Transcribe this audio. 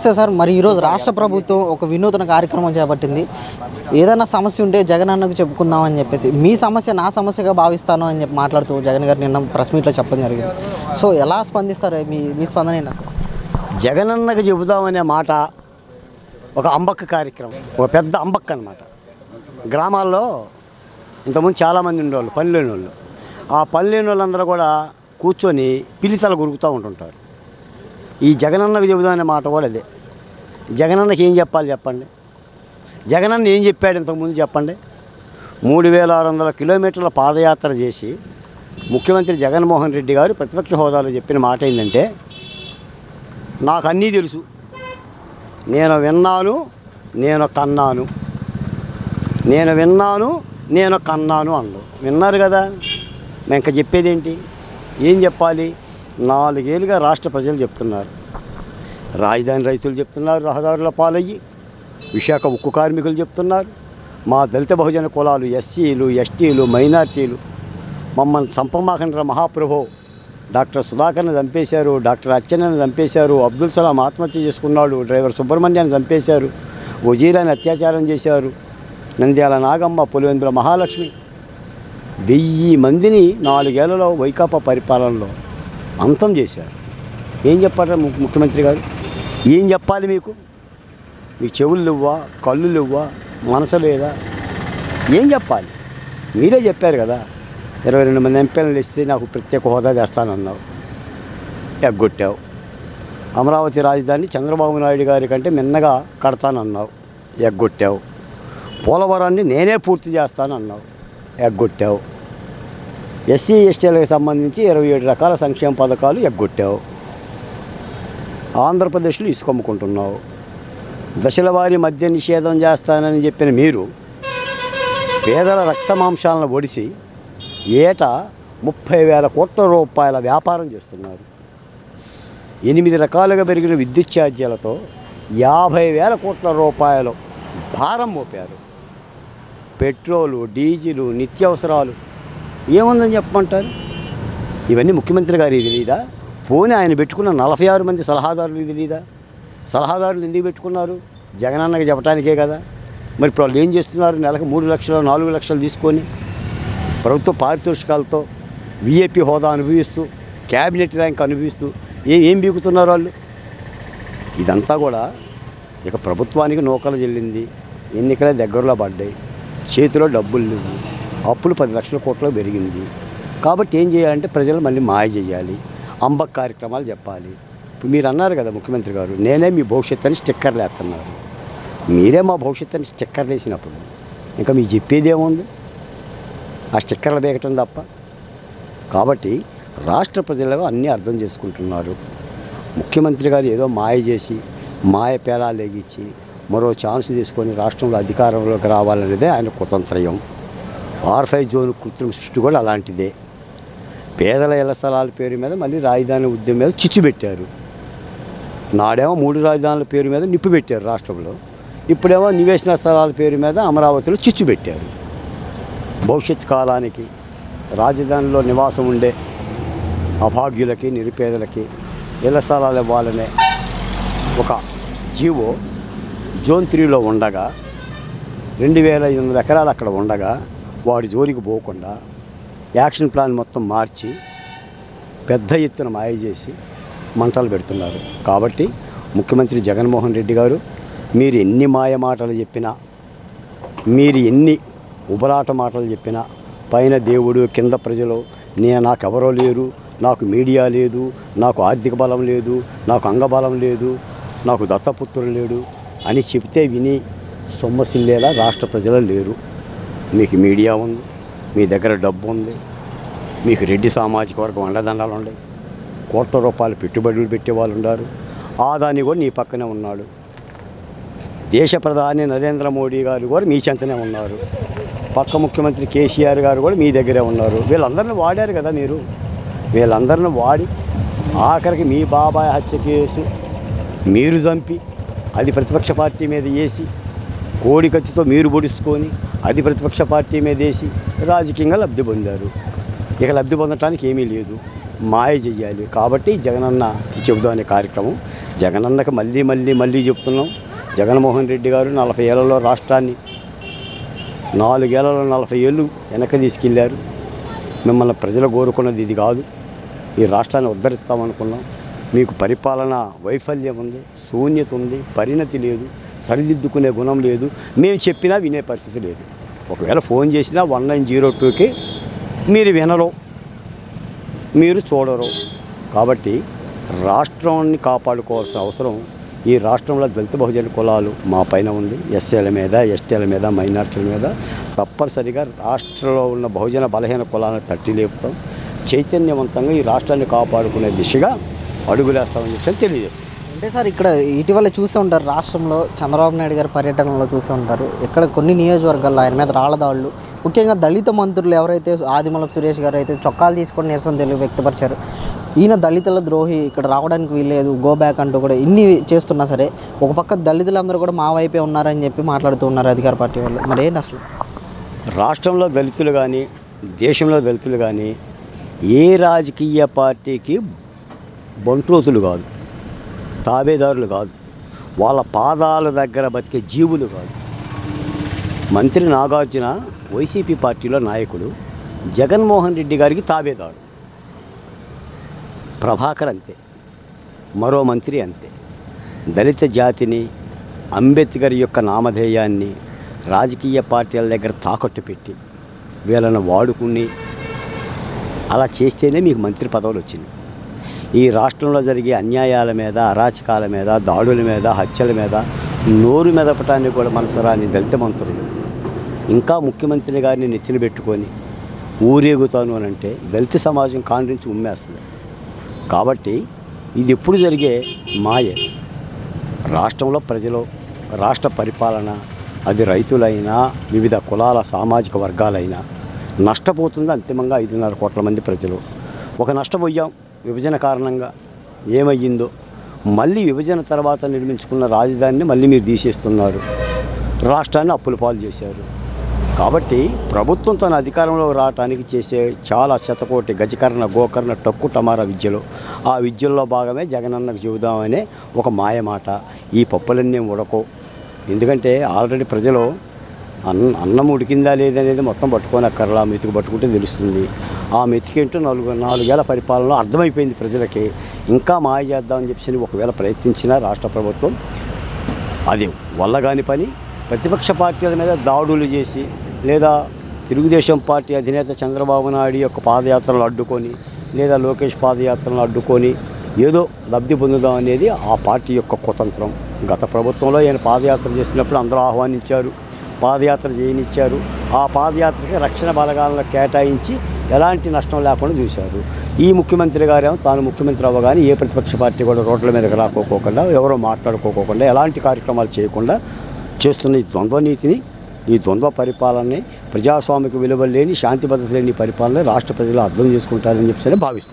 సరే సార్ మరి ఈరోజు రాష్ట్ర ప్రభుత్వం ఒక వినూతన కార్యక్రమం చేపట్టింది ఏదైనా సమస్య ఉంటే జగన్ అన్నకు చెప్పుకుందామని చెప్పేసి మీ సమస్య నా సమస్యగా భావిస్తాను అని చెప్పి మాట్లాడుతూ జగన్ గారు నిన్న ప్రెస్ మీట్లో చెప్పడం జరిగింది సో ఎలా స్పందిస్తారు మీ మీ స్పందన ఏంటి? జగనన్నకు చెబుదామనే మాట ఒక అంబక్క కార్యక్రమం ఒక పెద్ద అంబక్క అనమాట గ్రామాల్లో ఇంతకుముందు చాలామంది ఉండేవాళ్ళు పని లేని వాళ్ళు ఆ పని లేని వాళ్ళందరూ కూడా కూర్చొని పిలితల గురుకుతూ ఉంటుంటారు ఈ జగనన్నకు చెబుదామనే మాట కూడా అదే జగనన్నకి ఏం చెప్పాలి చెప్పండి జగనన్న ఏం చెప్పాడు ఇంతకుముందు చెప్పండి మూడు వేల ఆరు వందల కిలోమీటర్ల పాదయాత్ర చేసి ముఖ్యమంత్రి జగన్మోహన్ రెడ్డి గారు ప్రతిపక్ష హోదాలో చెప్పిన మాట ఏంటంటే నాకు అన్నీ తెలుసు నేను విన్నాను నేను కన్నాను నేను విన్నాను నేను కన్నాను అన్ను విన్నారు కదా మేము ఇంకా చెప్పేది ఏంటి ఏం చెప్పాలి నాలుగేళ్ళుగా రాష్ట్ర ప్రజలు చెప్తున్నారు రాజధాని రైతులు చెప్తున్నారు రహదారుల పాలయ్యి విశాఖ ఉక్కు కార్మికులు చెప్తున్నారు మా దళిత బహుజన కులాలు ఎస్సీలు ఎస్టీలు మైనార్టీలు మమ్మల్ని చంపమాకండ్ర మహాప్రభో డాక్టర్ సుధాకర్ని చంపేశారు డాక్టర్ అచ్చెన్నని చంపేశారు అబ్దుల్ సలాం ఆత్మహత్య చేసుకున్నాడు డ్రైవర్ సుబ్రహ్మణ్యాన్ని చంపేశారు వజీరాని అత్యాచారం చేశారు నంద్యాల నాగమ్మ పులివెందుల మహాలక్ష్మి వెయ్యి మందిని నాలుగేళ్లలో వైకాపా పరిపాలనలో అంతం చేశారు ఏం చెప్పారు ము- ముఖ్యమంత్రి గారు ఏం చెప్పాలి మీకు మీ చెవులు లేవ్వా కళ్ళు లేవ్వా మనసు లేదా ఏం చెప్పాలి మీరే చెప్పారు కదా ఇరవై రెండు మంది ఎంపీలను ఇస్తే నాకు ప్రత్యేక హోదా చేస్తానన్నావు ఎగ్గొట్టావు అమరావతి రాజధాని చంద్రబాబు నాయుడు గారి కంటే మిన్నగా కడతానన్నావు ఎగ్గొట్టావు పోలవరాన్ని నేనే పూర్తి చేస్తానన్నావు ఎగ్గొట్టావు ఎస్సీ ఎస్టీలకు సంబంధించి ఇరవై ఏడు రకాల సంక్షేమ పథకాలు ఎగ్గొట్టావు ఆంధ్రప్రదేశ్లో ఇసుకమ్ముకుంటున్నావు దశల వారి మద్య నిషేధం చేస్తానని చెప్పిన మీరు పేదల రక్తమాంసాలను ఒడిసి ఏటా ముప్పై వేల కోట్ల రూపాయల వ్యాపారం చేస్తున్నారు ఎనిమిది రకాలుగా పెరిగిన విద్యుత్ ఛార్జీలతో యాభై వేల కోట్ల రూపాయలు భారం మోపారు పెట్రోలు డీజిలు నిత్యావసరాలు ఏముందని చెప్పమంటారు ఇవన్నీ ముఖ్యమంత్రి గారికి తెలియదా పోనీ ఆయన పెట్టుకున్న నలభై ఆరు మంది సలహాదారులు తెలియదా సలహాదారులు ఎందుకు పెట్టుకున్నారు జగనన్నకి చెప్పడానికే కదా మరి ఇప్పుడు వాళ్ళు ఏం చేస్తున్నారు నెలకు మూడు లక్షలు నాలుగు లక్షలు తీసుకొని ప్రభుత్వ పారితోషికాలతో విఏపీ హోదా అనుభవిస్తూ క్యాబినెట్ ర్యాంక్ అనుభవిస్తూ ఏ ఏం బీకుతున్నారు వాళ్ళు ఇదంతా కూడా ఇక ప్రభుత్వానికి నూకలు చెల్లింది ఎన్నికలే దగ్గరలో పడ్డాయి చేతిలో డబ్బులు లేవు అప్పులు పది లక్షల కోట్లు పెరిగింది కాబట్టి ఏం చేయాలంటే ప్రజలు మళ్ళీ మాయ చేయాలి అంబక్ కార్యక్రమాలు చెప్పాలి ఇప్పుడు మీరు అన్నారు కదా ముఖ్యమంత్రి గారు నేనే మీ భవిష్యత్తు అని స్టిక్కర్లు వేస్తున్నారు మీరే మా భవిష్యత్తు అని స్టిక్కర్లు వేసినప్పుడు ఇంకా మీకు చెప్పేది ఏముంది ఆ స్టిక్కర్లు వేయటం తప్ప కాబట్టి రాష్ట్ర ప్రజలు అన్నీ అర్థం చేసుకుంటున్నారు ముఖ్యమంత్రి గారు ఏదో మాయ చేసి మాయ పేరాలు ఎగిచ్చి మరో ఛాన్స్ తీసుకొని రాష్ట్రంలో అధికారంలోకి రావాలనేదే ఆయన కుతంత్రయం ఆర్ ఫైవ్ జోన్ కృత్రిమ సృష్టి కూడా అలాంటిదే పేదల ఇళ్ల స్థలాల పేరు మీద మళ్ళీ రాజధాని ఉద్యమం మీద చిచ్చు పెట్టారు నాడేమో మూడు రాజధానుల పేరు మీద నిప్పు పెట్టారు రాష్ట్రంలో ఇప్పుడేమో నివేశన స్థలాల పేరు మీద అమరావతిలో చిచ్చు పెట్టారు భవిష్యత్ కాలానికి రాజధానిలో నివాసం ఉండే అభాగ్యులకి నిరుపేదలకి ఇళ్ల స్థలాలు ఇవ్వాలనే ఒక జీవో జోన్ త్రీలో ఉండగా రెండు వేల ఐదు వందల ఎకరాలు అక్కడ ఉండగా వాడి జోలికి పోకుండా యాక్షన్ ప్లాన్ మొత్తం మార్చి పెద్ద ఎత్తున మాయ చేసి మంటలు పెడుతున్నారు కాబట్టి ముఖ్యమంత్రి జగన్మోహన్ రెడ్డి గారు మీరు ఎన్ని మాయ మాటలు చెప్పినా మీరు ఎన్ని ఉబరాట మాటలు చెప్పినా పైన దేవుడు కింద ప్రజలు నేను నాకెవరో లేరు నాకు మీడియా లేదు నాకు ఆర్థిక బలం లేదు నాకు అంగబలం లేదు నాకు దత్తపుత్రులు లేడు అని చెప్తే విని సొమ్మసిల్లేలా రాష్ట్ర ప్రజలు లేరు మీకు మీడియా ఉంది మీ దగ్గర డబ్బు ఉంది మీకు రెడ్డి సామాజిక వర్గం అండదండాలు ఉన్నాయి కోట్ల రూపాయలు పెట్టుబడులు పెట్టే వాళ్ళు ఉన్నారు ఆదాని కూడా నీ పక్కనే ఉన్నాడు దేశ ప్రధాని నరేంద్ర మోడీ గారు కూడా మీ చెంతనే ఉన్నారు పక్క ముఖ్యమంత్రి కేసీఆర్ గారు కూడా మీ దగ్గరే ఉన్నారు వీళ్ళందరిని వాడారు కదా మీరు వీళ్ళందరిని వాడి ఆఖరికి మీ బాబాయ్ హత్య కేసు మీరు చంపి అది ప్రతిపక్ష పార్టీ మీద వేసి కోడి కత్తితో మీరు పొడుచుకొని అది ప్రతిపక్ష పార్టీ మీద వేసి రాజకీయంగా లబ్ధి పొందారు ఇక లబ్ధి పొందటానికి ఏమీ లేదు మాయ చెయ్యాలి కాబట్టి జగనన్న చెబుదాం అనే కార్యక్రమం జగనన్నకి మళ్ళీ మళ్ళీ మళ్ళీ చెప్తున్నాం జగన్మోహన్ రెడ్డి గారు నలభై ఏళ్లలో రాష్ట్రాన్ని నాలుగేళ్లలో నలభై ఏళ్ళు వెనక్కి తీసుకెళ్లారు మిమ్మల్ని ప్రజలు కోరుకున్నది ఇది కాదు ఈ రాష్ట్రాన్ని ఉద్ధరిస్తామనుకున్నాం మీకు పరిపాలన వైఫల్యం ఉంది శూన్యత ఉంది పరిణతి లేదు సరిదిద్దుకునే గుణం లేదు మేము చెప్పినా వినే పరిస్థితి లేదు ఒకవేళ ఫోన్ చేసినా వన్ నైన్ జీరో టూకి మీరు వినరు మీరు చూడరు కాబట్టి రాష్ట్రాన్ని కాపాడుకోవాల్సిన అవసరం ఈ రాష్ట్రంలో దళిత బహుజన కులాలు మా పైన ఉంది ఎస్సీల మీద ఎస్టీల మీద మైనార్టీల మీద తప్పనిసరిగా రాష్ట్రంలో ఉన్న బహుజన బలహీన కులాలను తట్టి లేపుతాం చైతన్యవంతంగా ఈ రాష్ట్రాన్ని కాపాడుకునే దిశగా అడుగులేస్తామని చెప్పి తెలియజేస్తాం అంటే సార్ ఇక్కడ ఇటీవల చూసే ఉంటారు రాష్ట్రంలో చంద్రబాబు నాయుడు గారి పర్యటనలో చూసే ఉంటారు ఇక్కడ కొన్ని నియోజకవర్గాల్లో ఆయన మీద రాళ్ళదాళ్ళు ముఖ్యంగా దళిత మంత్రులు ఎవరైతే ఆదిమూలపు సురేష్ గారు అయితే చొక్కాలు తీసుకొని నిరసన తెలియ వ్యక్తపరిచారు ఈయన దళితుల ద్రోహి ఇక్కడ రావడానికి వీల్లేదు గో బ్యాక్ అంటూ కూడా ఇన్ని చేస్తున్నా సరే ఒక పక్క దళితులందరూ కూడా మా వైపే ఉన్నారని చెప్పి మాట్లాడుతూ ఉన్నారు అధికార పార్టీ వాళ్ళు మరి ఏంటి అసలు రాష్ట్రంలో దళితులు కానీ దేశంలో దళితులు కానీ ఏ రాజకీయ పార్టీకి బంట్రోతులు కాదు తాబేదారులు కాదు వాళ్ళ పాదాల దగ్గర బతికే జీవులు కాదు మంత్రి నాగార్జున వైసీపీ పార్టీలో నాయకుడు జగన్మోహన్ రెడ్డి గారికి తాబేదారు ప్రభాకర్ అంతే మరో మంత్రి అంతే దళిత జాతిని అంబేద్కర్ యొక్క నామధేయాన్ని రాజకీయ పార్టీల దగ్గర తాకట్టు పెట్టి వీళ్ళని వాడుకుని అలా చేస్తేనే మీకు మంత్రి పదవులు వచ్చినాయి ఈ రాష్ట్రంలో జరిగే అన్యాయాల మీద అరాచకాల మీద దాడుల మీద హత్యల మీద నోరు మెదపటానికి కూడా మనసు రాని దళిత మంత్రులు ఇంకా ముఖ్యమంత్రి గారిని నెత్తిన పెట్టుకొని ఊరేగుతాను అని అంటే దళిత సమాజం కాండ్రించి ఉమ్మేస్తుంది కాబట్టి ఇది ఎప్పుడు జరిగే మాయే రాష్ట్రంలో ప్రజలు రాష్ట్ర పరిపాలన అది రైతులైనా వివిధ కులాల సామాజిక వర్గాలైనా నష్టపోతుంది అంతిమంగా ఐదున్నర కోట్ల మంది ప్రజలు ఒక నష్టపోయాం విభజన కారణంగా ఏమయ్యిందో మళ్ళీ విభజన తర్వాత నిర్మించుకున్న రాజధానిని మళ్ళీ మీరు తీసేస్తున్నారు రాష్ట్రాన్ని అప్పుల పాలు చేశారు కాబట్టి ప్రభుత్వం తన అధికారంలో రావడానికి చేసే చాలా శతకోటి గజకర్ణ గోకర్ణ టక్కు టమారా విద్యలు ఆ విద్యల్లో భాగమే జగనన్నకు చెబుదామనే ఒక మాయమాట ఈ పప్పులన్నీ ఉడకో ఎందుకంటే ఆల్రెడీ ప్రజలు అన్న అన్నం ఉడికిందా లేదనేది మొత్తం పట్టుకొని అక్కర్లా మెతుకు పట్టుకుంటే తెలుస్తుంది ఆ మెతికేంటో నాలుగు నాలుగేళ్ల పరిపాలనలో అర్థమైపోయింది ప్రజలకి ఇంకా మాయ చేద్దామని చెప్పి ఒకవేళ ప్రయత్నించినా రాష్ట్ర ప్రభుత్వం అది వల్లగాని పని ప్రతిపక్ష పార్టీల మీద దాడులు చేసి లేదా తెలుగుదేశం పార్టీ అధినేత చంద్రబాబు నాయుడు యొక్క పాదయాత్రలు అడ్డుకొని లేదా లోకేష్ పాదయాత్రలను అడ్డుకొని ఏదో లబ్ధి పొందుదాం అనేది ఆ పార్టీ యొక్క కుతంత్రం గత ప్రభుత్వంలో ఆయన పాదయాత్ర చేసినప్పుడు అందరూ ఆహ్వానించారు పాదయాత్ర చేయనిచ్చారు ఆ పాదయాత్రకి రక్షణ బలగాలను కేటాయించి ఎలాంటి నష్టం లేకుండా చూశారు ఈ ముఖ్యమంత్రి గారేమో తాను ముఖ్యమంత్రి అవ్వగానే ఏ ప్రతిపక్ష పార్టీ కూడా రోడ్ల మీదకి రాకోకోకుండా ఎవరో మాట్లాడుకోకోకుండా ఎలాంటి కార్యక్రమాలు చేయకుండా చేస్తున్న ఈ ద్వంద్వ నీతిని ఈ ద్వంద్వ పరిపాలనని ప్రజాస్వామిక విలువలు లేని శాంతి భద్రత లేని పరిపాలన రాష్ట్ర ప్రజలు అర్థం చేసుకుంటారని చెప్పి భావిస్తున్నారు